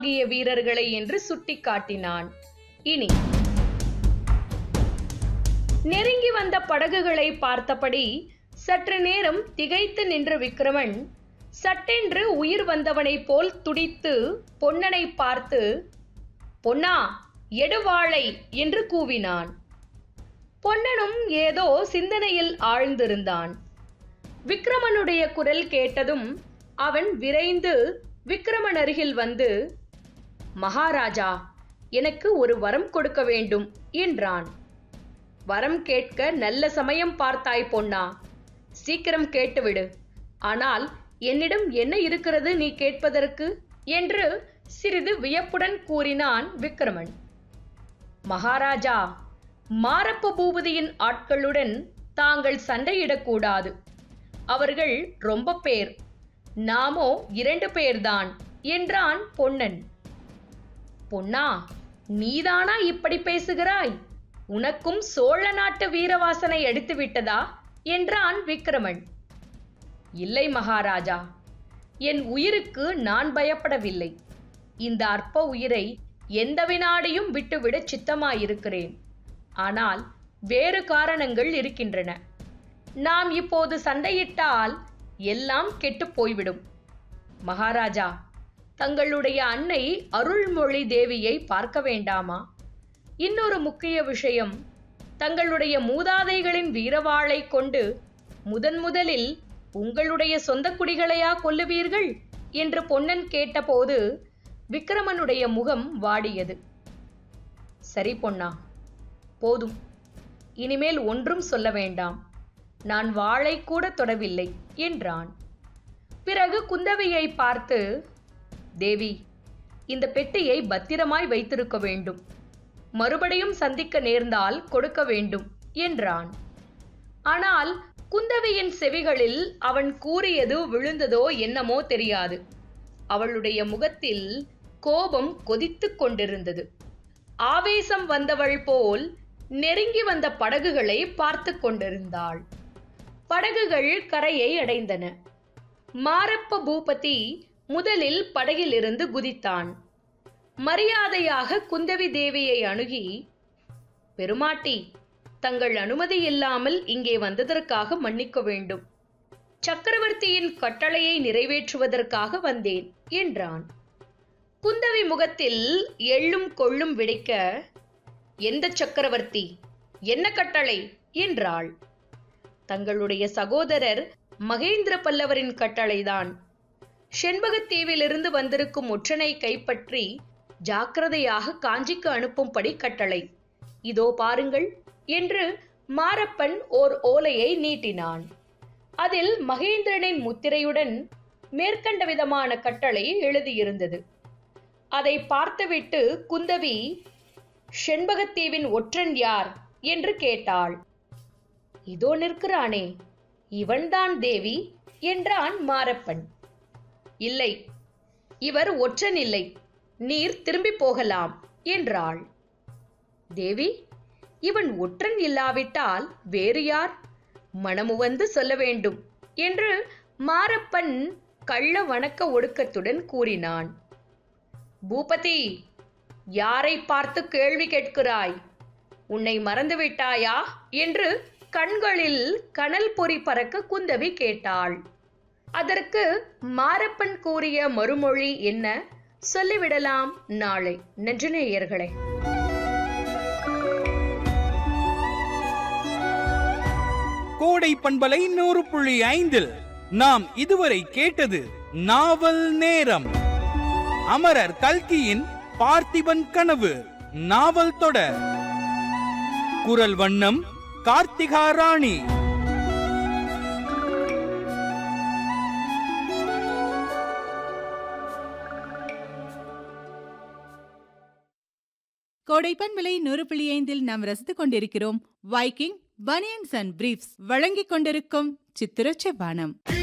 ஆகிய வீரர்களை என்று சுட்டிக்காட்டினான் இனி நெருங்கி வந்த படகுகளை பார்த்தபடி சற்று நேரம் திகைத்து நின்ற விக்ரமன் சட்டென்று உயிர் வந்தவனைப் போல் துடித்து பொன்னனை பார்த்து பொன்னா எடுவாளை என்று கூவினான் பொன்னனும் ஏதோ சிந்தனையில் ஆழ்ந்திருந்தான் விக்ரமனுடைய குரல் கேட்டதும் அவன் விரைந்து விக்ரமன் அருகில் வந்து மகாராஜா எனக்கு ஒரு வரம் கொடுக்க வேண்டும் என்றான் வரம் கேட்க நல்ல சமயம் பார்த்தாய் பொன்னா சீக்கிரம் கேட்டுவிடு ஆனால் என்னிடம் என்ன இருக்கிறது நீ கேட்பதற்கு என்று சிறிது வியப்புடன் கூறினான் விக்ரமன் மகாராஜா மாரப்ப பூபதியின் ஆட்களுடன் தாங்கள் சண்டையிடக்கூடாது அவர்கள் ரொம்ப பேர் நாமோ இரண்டு பேர்தான் என்றான் பொன்னன் பொன்னா நீதானா இப்படி பேசுகிறாய் உனக்கும் சோழ நாட்டு வீரவாசனை எடுத்து விட்டதா என்றான் விக்ரமன் இல்லை மகாராஜா என் உயிருக்கு நான் பயப்படவில்லை இந்த அற்ப உயிரை எந்த வினாடியும் விட்டுவிட சித்தமாயிருக்கிறேன் ஆனால் வேறு காரணங்கள் இருக்கின்றன நாம் இப்போது சண்டையிட்டால் எல்லாம் கெட்டுப் போய்விடும் மகாராஜா தங்களுடைய அன்னை அருள்மொழி தேவியை பார்க்க வேண்டாமா இன்னொரு முக்கிய விஷயம் தங்களுடைய மூதாதைகளின் வீரவாளை கொண்டு முதன் முதலில் உங்களுடைய சொந்த குடிகளையா கொல்லுவீர்கள் என்று பொன்னன் கேட்டபோது விக்ரமனுடைய முகம் வாடியது சரி பொன்னா போதும் இனிமேல் ஒன்றும் சொல்ல வேண்டாம் நான் வாளை கூட தொடவில்லை என்றான் பிறகு குந்தவியை பார்த்து தேவி இந்த பெட்டியை பத்திரமாய் வைத்திருக்க வேண்டும் மறுபடியும் சந்திக்க நேர்ந்தால் கொடுக்க வேண்டும் என்றான் ஆனால் குந்தவியின் செவிகளில் அவன் கூறியது விழுந்ததோ என்னமோ தெரியாது அவளுடைய முகத்தில் கோபம் கொதித்துக் கொண்டிருந்தது ஆவேசம் வந்தவள் போல் நெருங்கி வந்த படகுகளை பார்த்து கொண்டிருந்தாள் படகுகள் கரையை அடைந்தன மாரப்ப பூபதி முதலில் படகிலிருந்து குதித்தான் மரியாதையாக குந்தவி தேவியை அணுகி பெருமாட்டி தங்கள் அனுமதி இல்லாமல் இங்கே வந்ததற்காக மன்னிக்க வேண்டும் சக்கரவர்த்தியின் கட்டளையை நிறைவேற்றுவதற்காக வந்தேன் என்றான் குந்தவி முகத்தில் எள்ளும் கொள்ளும் விடைக்க எந்த சக்கரவர்த்தி என்ன கட்டளை என்றாள் தங்களுடைய சகோதரர் மகேந்திர பல்லவரின் கட்டளைதான் செண்பகத்தீவிலிருந்து வந்திருக்கும் ஒற்றனை கைப்பற்றி ஜாக்கிரதையாக காஞ்சிக்கு அனுப்பும்படி கட்டளை இதோ பாருங்கள் என்று மாரப்பன் ஓர் ஓலையை நீட்டினான் அதில் மகேந்திரனின் முத்திரையுடன் மேற்கண்ட விதமான கட்டளை எழுதியிருந்தது அதை பார்த்துவிட்டு குந்தவி செண்பகத்தீவின் ஒற்றன் யார் என்று கேட்டாள் இதோ நிற்கிறானே இவன்தான் தேவி என்றான் மாரப்பன் இல்லை இவர் ஒற்றன் இல்லை நீர் திரும்பி போகலாம் என்றாள் தேவி இவன் ஒற்றன் இல்லாவிட்டால் வேறு யார் மனமு வந்து சொல்ல வேண்டும் என்று மாரப்பன் கள்ள வணக்க ஒடுக்கத்துடன் கூறினான் பூபதி யாரை பார்த்து கேள்வி கேட்கிறாய் உன்னை மறந்துவிட்டாயா என்று கண்களில் கனல் பொறி பறக்க குந்தவி கேட்டாள் அதற்கு மாரப்பன் கூறிய மறுமொழி என்ன சொல்லிவிடலாம் நாளை நன்றி நேயர்களே கோடை பண்பலை நூறு புள்ளி ஐந்தில் நாம் இதுவரை கேட்டது நாவல் நேரம் அமரர் கல்கியின் பார்த்திபன் கனவு நாவல் தொடர் குரல் வண்ணம் கார்த்திகா ராணி கோடைப்பன் விலை நூறு புள்ளி ஐந்தில் நாம் ரசித்துக் கொண்டிருக்கிறோம் வைக்கிங் பனியன்ஸ் அண்ட் பிரீஃப்ஸ் வழங்கிக் கொண்டிருக்கும் சித்திர செவ்வானம்